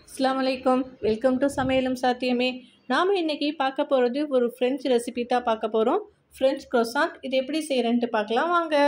அஸ்ஸலாமு அலைக்கும் welcome to சமையலும் சாத்தியமே நாம் இன்றைக்கி பார்க்க போகிறது ஒரு ஃப்ரெஞ்ச் ரெசிபி தான் பார்க்க போகிறோம் ஃப்ரெஞ்ச் croissant இது எப்படி செய்கிறேன்ட்டு பார்க்கலாம் வாங்க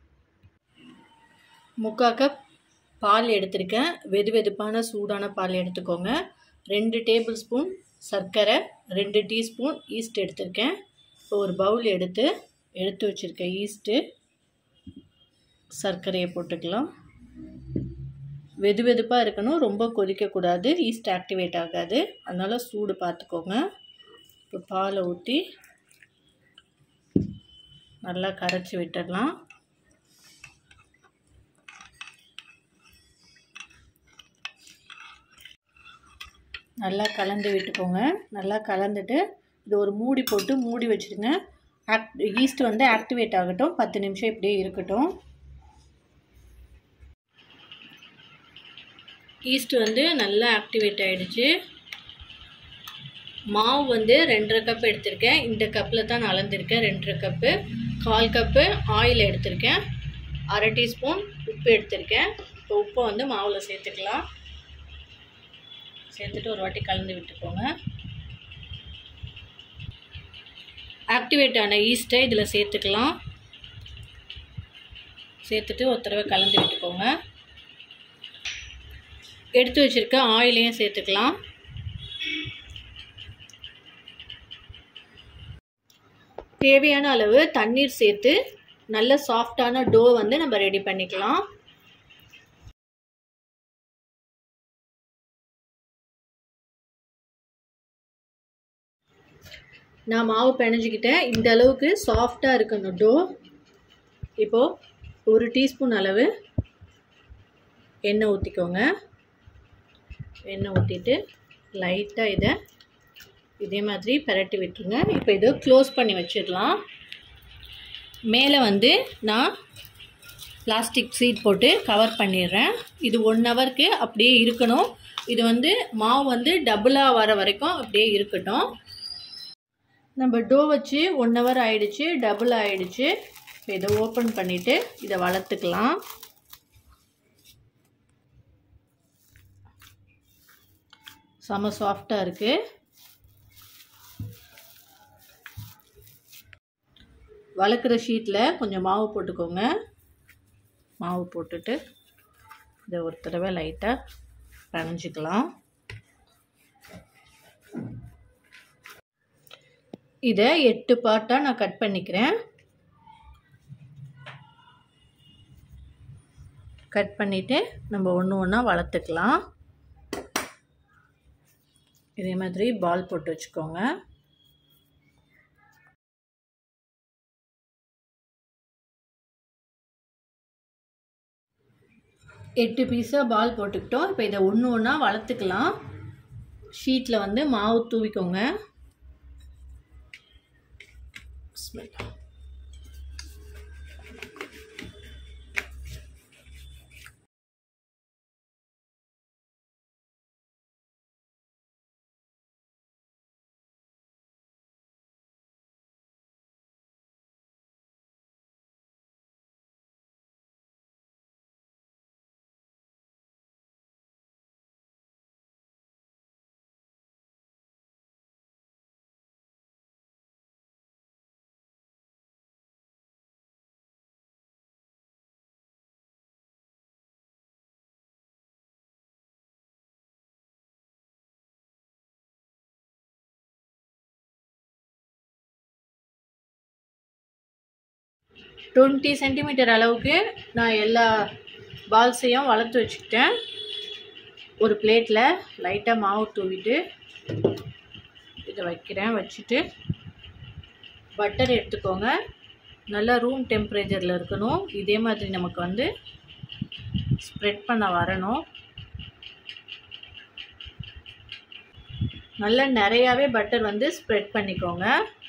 முக்கால் கப் பால் எடுத்திருக்கேன் வெது வெதுப்பான சூடான பால் எடுத்துக்கோங்க ரெண்டு டேபிள் ஸ்பூன் சர்க்கரை ரெண்டு டீஸ்பூன் ஈஸ்ட் எடுத்திருக்கேன் இப்போ ஒரு பவுல் எடுத்து எடுத்து வச்சுருக்க ஈஸ்ட்டு சர்க்கரையை போட்டுக்கலாம் வெது வெதுப்பாக இருக்கணும் ரொம்ப கொதிக்கக்கூடாது ஈஸ்ட் ஆக்டிவேட் ஆகாது அதனால் சூடு பார்த்துக்கோங்க இப்போ பாலை ஊற்றி நல்லா கரைச்சி விட்டுடலாம் நல்லா கலந்து விட்டுக்கோங்க நல்லா கலந்துட்டு இது ஒரு மூடி போட்டு மூடி வச்சுருங்க ஆக்ட் ஈஸ்ட் வந்து ஆக்டிவேட் ஆகட்டும் பத்து நிமிஷம் இப்படியே இருக்கட்டும் ஈஸ்ட் வந்து நல்லா ஆக்டிவேட் ஆகிடுச்சு மாவு வந்து ரெண்டரை கப் எடுத்திருக்கேன் இந்த கப்பில் தான் நான் அளந்திருக்கேன் ரெண்டரை கப்பு கால் கப்பு ஆயில் எடுத்திருக்கேன் அரை டீஸ்பூன் உப்பு எடுத்திருக்கேன் இப்போ உப்பை வந்து மாவில் சேர்த்துக்கலாம் சேர்த்துட்டு ஒரு வாட்டி கலந்து விட்டுக்கோங்க ஆக்டிவேட் ஆன ஈஸ்ட்டை இதில் சேர்த்துக்கலாம் சேர்த்துட்டு ஒரு தடவை கலந்து விட்டுக்கோங்க எடுத்து வச்சுருக்க ஆயிலையும் சேர்த்துக்கலாம் தேவையான அளவு தண்ணீர் சேர்த்து நல்ல சாஃப்டான டோ வந்து நம்ம ரெடி பண்ணிக்கலாம் நான் மாவு பிணைஞ்சிக்கிட்டேன் இந்த அளவுக்கு சாஃப்டாக இருக்கணும் டோ இப்போது ஒரு டீஸ்பூன் அளவு எண்ணெய் ஊற்றிக்கோங்க எண்ணெய் ஊற்றிட்டு லைட்டாக இதை இதே மாதிரி பரட்டி விட்டுருங்க இப்போ இதை க்ளோஸ் பண்ணி வச்சிடலாம் மேலே வந்து நான் பிளாஸ்டிக் சீட் போட்டு கவர் பண்ணிடுறேன் இது ஒன் ஹவருக்கு அப்படியே இருக்கணும் இது வந்து மாவு வந்து டபுளாக வர வரைக்கும் அப்படியே இருக்கட்டும் நம்ம டோ வச்சு ஒன் ஹவர் ஆயிடுச்சு டபுள் ஆயிடுச்சு இப்போ இதை ஓப்பன் பண்ணிவிட்டு இதை வளர்த்துக்கலாம் செம சாஃப்டாக இருக்குது வளர்க்குற ஷீட்டில் கொஞ்சம் மாவு போட்டுக்கோங்க மாவு போட்டுட்டு இதை ஒரு தடவை லைட்டாக பிணைஞ்சிக்கலாம் இதை எட்டு பார்ட்டாக நான் கட் பண்ணிக்கிறேன் கட் பண்ணிவிட்டு நம்ம ஒன்று ஒன்றா வளர்த்துக்கலாம் இதே மாதிரி பால் போட்டு வச்சுக்கோங்க எட்டு பீஸாக பால் போட்டுக்கிட்டோம் இப்போ இதை ஒன்று ஒன்றா வளர்த்துக்கலாம் ஷீட்டில் வந்து மாவு தூவிக்கோங்க டுவெண்ட்டி சென்டிமீட்டர் அளவுக்கு நான் எல்லா பால்ஸையும் வளர்த்து வச்சுக்கிட்டேன் ஒரு பிளேட்டில் லைட்டாக மாவு தூவிட்டு இதை வைக்கிறேன் வச்சுட்டு பட்டர் எடுத்துக்கோங்க நல்லா ரூம் டெம்பரேச்சரில் இருக்கணும் இதே மாதிரி நமக்கு வந்து ஸ்ப்ரெட் பண்ண வரணும் நல்லா நிறையாவே பட்டர் வந்து ஸ்ப்ரெட் பண்ணிக்கோங்க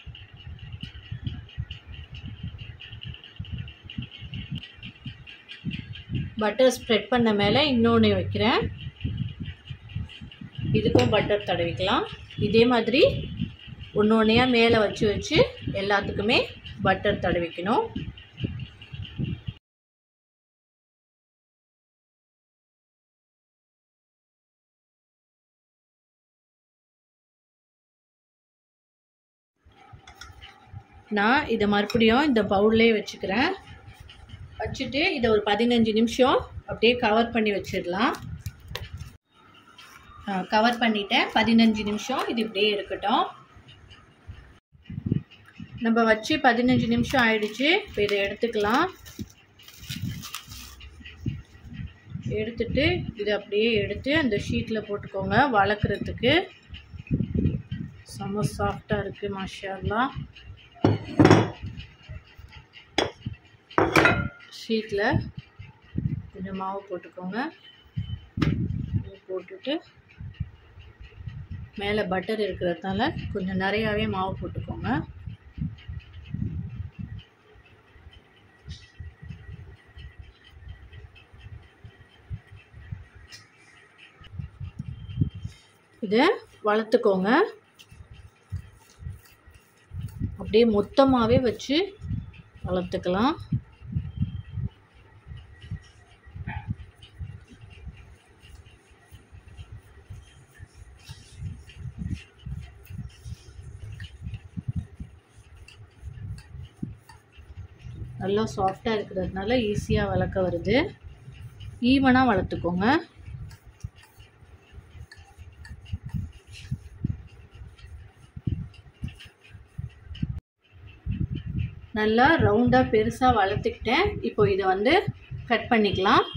பட்டர் ஸ்ப்ரெட் பண்ண மேலே இன்னொன்று வைக்கிறேன் இதுக்கும் பட்டர் தடவிக்கலாம் இதே மாதிரி ஒன்று ஒன்றையாக மேலே வச்சு வச்சு எல்லாத்துக்குமே பட்டர் தடவிக்கணும் நான் இதை மறுபடியும் இந்த பவுல்லே வச்சுக்கிறேன் வச்சுட்டு இதை ஒரு பதினஞ்சு நிமிஷம் அப்படியே கவர் பண்ணி வச்சிடலாம் கவர் பண்ணிட்டேன் பதினஞ்சு நிமிஷம் இது இப்படியே இருக்கட்டும் நம்ம வச்சு பதினஞ்சு நிமிஷம் ஆயிடுச்சு இப்போ இதை எடுத்துக்கலாம் எடுத்துட்டு இதை அப்படியே எடுத்து அந்த ஷீட்டில் போட்டுக்கோங்க வளர்க்குறதுக்கு செம்ம சாஃப்டாக இருக்குது மாஷாலாம் ஷீட்டில் கொஞ்சம் மாவு போட்டுக்கோங்க போட்டுட்டு மேலே பட்டர் இருக்கிறதுனால கொஞ்சம் நிறையாவே மாவு போட்டுக்கோங்க இதை வளர்த்துக்கோங்க அப்படியே மொத்தமாகவே வச்சு வளர்த்துக்கலாம் நல்லா சாஃப்டாக இருக்கிறதுனால ஈஸியாக வளர்க்க வருது ஈவனாக வளர்த்துக்கோங்க நல்லா ரவுண்டாக பெருசாக வளர்த்துக்கிட்டேன் இப்போ இதை வந்து கட் பண்ணிக்கலாம்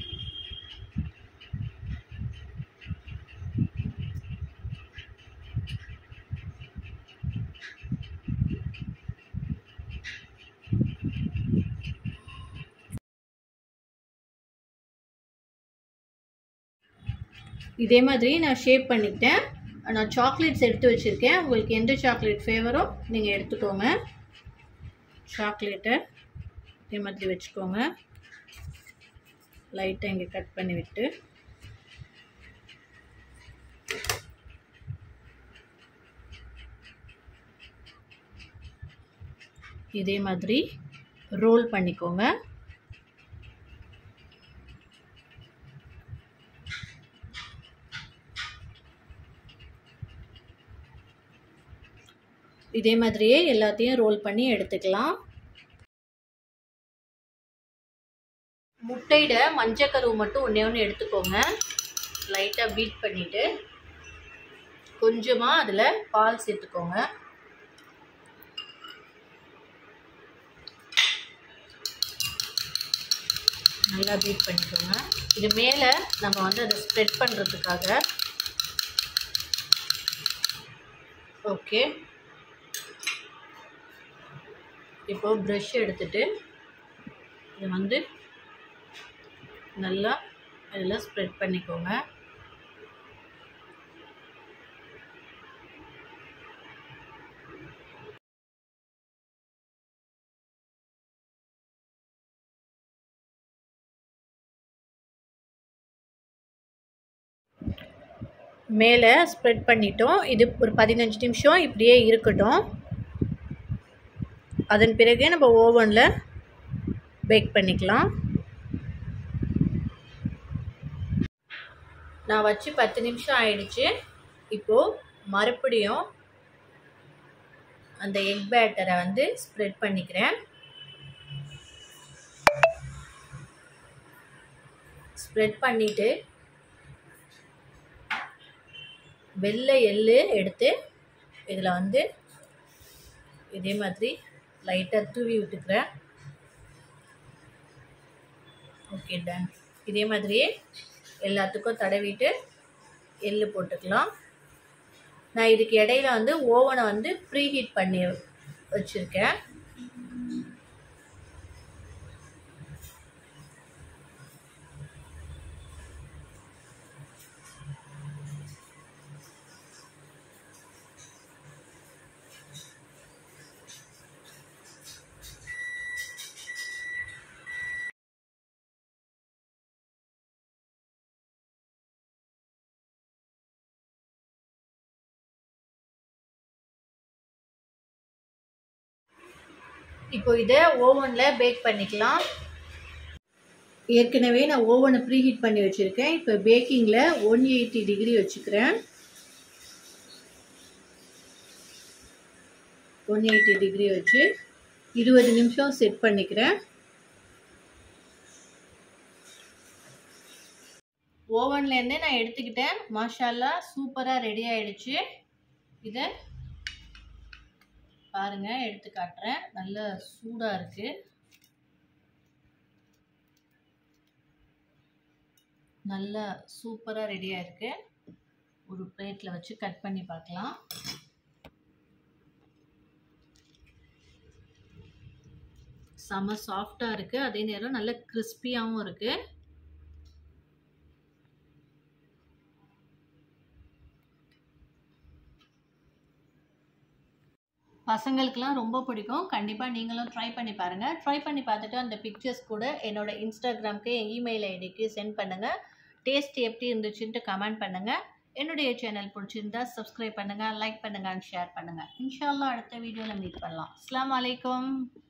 இதே மாதிரி நான் ஷேப் பண்ணிக்கிட்டேன் நான் சாக்லேட்ஸ் எடுத்து வச்சுருக்கேன் உங்களுக்கு எந்த சாக்லேட் ஃபேவரோ நீங்கள் எடுத்துக்கோங்க சாக்லேட்டை இதே மாதிரி வச்சுக்கோங்க லைட்டாக இங்கே கட் பண்ணி விட்டு இதே மாதிரி ரோல் பண்ணிக்கோங்க இதே மாதிரியே எல்லாத்தையும் ரோல் பண்ணி எடுத்துக்கலாம் முட்டையிட மஞ்சக்கருவு மட்டும் ஒன்றே ஒன்று எடுத்துக்கோங்க லைட்டாக பீட் பண்ணிவிட்டு கொஞ்சமாக அதில் பால் சேர்த்துக்கோங்க நல்லா பீட் பண்ணிக்கோங்க இது மேலே நம்ம வந்து அதை ஸ்ப்ரெட் பண்ணுறதுக்காக ஓகே இப்போ ப்ரஷ் எடுத்துட்டு இதை வந்து நல்லா இதில் ஸ்ப்ரெட் பண்ணிக்கோங்க மேலே ஸ்ப்ரெட் பண்ணிட்டோம் இது ஒரு பதினஞ்சு நிமிஷம் இப்படியே இருக்கட்டும் அதன் பிறகு நம்ம ஓவனில் பேக் பண்ணிக்கலாம் நான் வச்சு பத்து நிமிஷம் ஆயிடுச்சு இப்போது மறுபடியும் அந்த எக் பேட்டரை வந்து ஸ்ப்ரெட் பண்ணிக்கிறேன் ஸ்ப்ரெட் பண்ணிவிட்டு வெள்ளை எள்ளு எடுத்து இதில் வந்து இதே மாதிரி லைட்டாக தூவி விட்டுக்கிறேன் ஓகே டன் இதே மாதிரியே எல்லாத்துக்கும் தடவிட்டு எள்ளு போட்டுக்கலாம் நான் இதுக்கு இடையில வந்து ஓவனை வந்து ப்ரீ ஹீட் பண்ணி வச்சுருக்கேன் இப்போ இதை ஓவனில் பேக் பண்ணிக்கலாம் ஏற்கனவே நான் ஓவனை ப்ரீஹீட் பண்ணி வச்சுருக்கேன் இப்போ பேக்கிங்கில் ஒன் எயிட்டி டிகிரி வச்சுக்கிறேன் ஒன் எயிட்டி டிகிரி வச்சு இருபது நிமிஷம் செட் பண்ணிக்கிறேன் ஓவன்லேருந்தே நான் எடுத்துக்கிட்டேன் மாஷால்லா சூப்பராக ரெடி ஆயிடுச்சு இதை பாருங்கள் எடுத்து காட்டுறேன் நல்ல சூடாக இருக்குது நல்லா சூப்பராக ரெடியாக இருக்கு ஒரு பிளேட்டில் வச்சு கட் பண்ணி பார்க்கலாம் செம சாஃப்டாக இருக்குது அதே நேரம் நல்ல கிறிஸ்பியாகவும் இருக்குது பசங்களுக்கெல்லாம் ரொம்ப பிடிக்கும் கண்டிப்பாக நீங்களும் ட்ரை பண்ணி பாருங்கள் ட்ரை பண்ணி பார்த்துட்டு அந்த பிக்சர்ஸ் கூட என்னோட இன்ஸ்டாகிராம்க்கு என் இமெயில் ஐடிக்கு சென்ட் பண்ணுங்கள் டேஸ்ட் எப்படி இருந்துச்சுன்ட்டு கமெண்ட் பண்ணுங்கள் என்னுடைய சேனல் பிடிச்சிருந்தா சப்ஸ்கிரைப் பண்ணுங்கள் லைக் பண்ணுங்கள் அண்ட் ஷேர் பண்ணுங்கள் இன்ஷால்லா அடுத்த வீடியோவில் மீட் பண்ணலாம் அஸ்லாம் வலைக்கம்